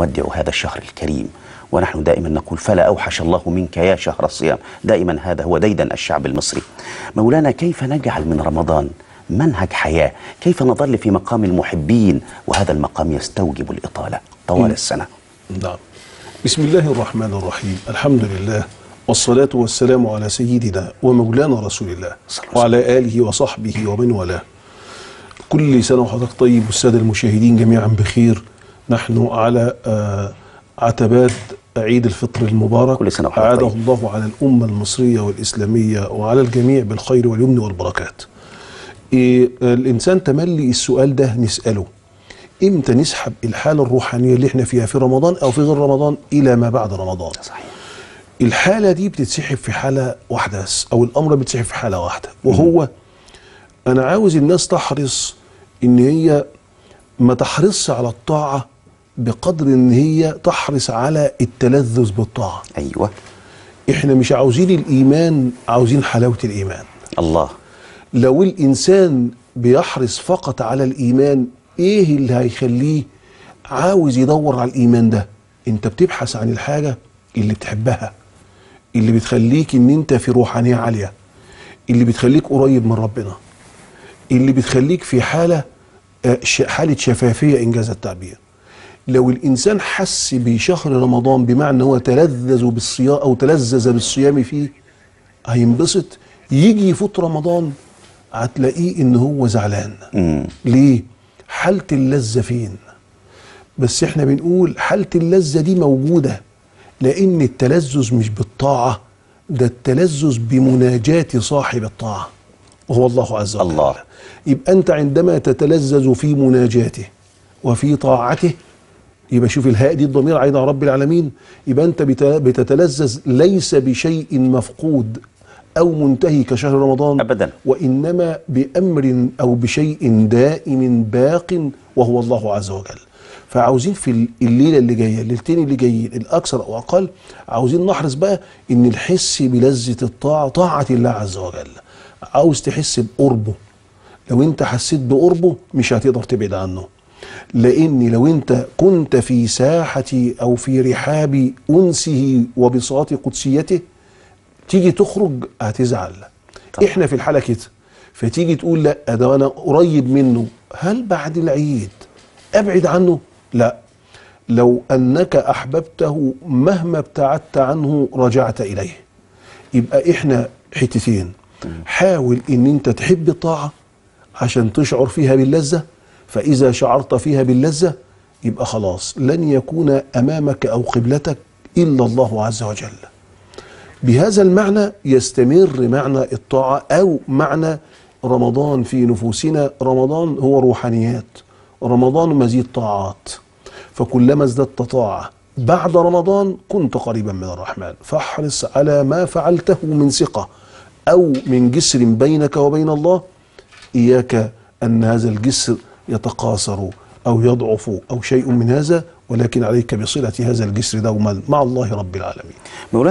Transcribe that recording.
نودع هذا الشهر الكريم ونحن دائما نقول فلا أوحش الله منك يا شهر الصيام دائما هذا هو ديدا الشعب المصري مولانا كيف نجعل من رمضان منهج حياة كيف نظل في مقام المحبين وهذا المقام يستوجب الإطالة طوال السنة نعم بسم الله الرحمن الرحيم الحمد لله والصلاة والسلام على سيدنا ومولانا رسول الله صلى الله وعلى آله وصحبه ومن والاه كل سنة وحضرتك طيب والسادة المشاهدين جميعا بخير نحن على آه، عتبات عيد الفطر المبارك كل سنة وحضرتك أعاده طيب. الله على الأمة المصرية والإسلامية وعلى الجميع بالخير واليمن والبركات إيه الإنسان تملي السؤال ده نسأله إمتى نسحب الحالة الروحانية اللي احنا فيها في رمضان أو في غير رمضان إلى ما بعد رمضان صحيح الحالة دي بتتسحب في حالة واحدة بس أو الأمر بيتسحب في حالة واحدة وهو أنا عاوز الناس تحرص إن هي ما تحرصش على الطاعة بقدر إن هي تحرص على التلذذ بالطاعة أيوة إحنا مش عاوزين الإيمان عاوزين حلاوة الإيمان الله لو الإنسان بيحرص فقط على الإيمان إيه اللي هيخليه عاوز يدور على الإيمان ده أنت بتبحث عن الحاجة اللي بتحبها اللي بتخليك ان انت في روحانيه عاليه اللي بتخليك قريب من ربنا اللي بتخليك في حاله آه، ش- حاله شفافيه انجاز التعبير لو الانسان حس بشهر رمضان بمعنى هو تلذذ بالصيام او تلذذ بالصيام فيه هينبسط يجي يفوت رمضان هتلاقيه ان هو زعلان مم. ليه حاله اللذه فين بس احنا بنقول حالة اللذة دي موجودة لأن التلذذ مش بالطاعة ده التلذذ بمناجاة صاحب الطاعة وهو الله عز وجل الله. يبقى أنت عندما تتلذذ في مناجاته وفي طاعته يبقى شوف الهاء دي الضمير عايد على رب العالمين يبقى أنت بت- بتتلذذ ليس بشيء مفقود أو منتهي كشهر رمضان أبداً. وإنما بأمر أو بشيء دائم باق وهو الله عز وجل فعاوزين في الليلة اللي جاية الليلتين اللي جايين الأكثر أو أقل عاوزين نحرص بقى إن نحس بلذة الطاعة طاعة الله عز وجل عاوز تحس بقربه لو أنت حسيت بقربه مش هتقدر تبعد عنه لأن لو أنت كنت في ساحة أو في رحاب أنسه وبساط قدسيته تيجي تخرج هتزعل طبعا. احنا في الحاله كده فتيجي تقول لا ده انا قريب منه هل بعد العيد ابعد عنه لا لو انك احببته مهما ابتعدت عنه رجعت اليه يبقى احنا حتتين حاول ان انت تحب الطاعه عشان تشعر فيها باللذه فاذا شعرت فيها باللذه يبقى خلاص لن يكون امامك او قبلتك الا الله عز وجل بهذا المعنى يستمر معنى الطاعة أو معنى رمضان في نفوسنا رمضان هو روحانيات رمضان مزيد طاعات فكلما ازددت طاعة بعد رمضان كنت قريبا من الرحمن فاحرص على ما فعلته من ثقة أو من جسر بينك وبين الله إياك أن هذا الجسر يتقاصر أو يضعف أو شيء من هذا ولكن عليك بصلة هذا الجسر دوما مع الله رب العالمين مولانا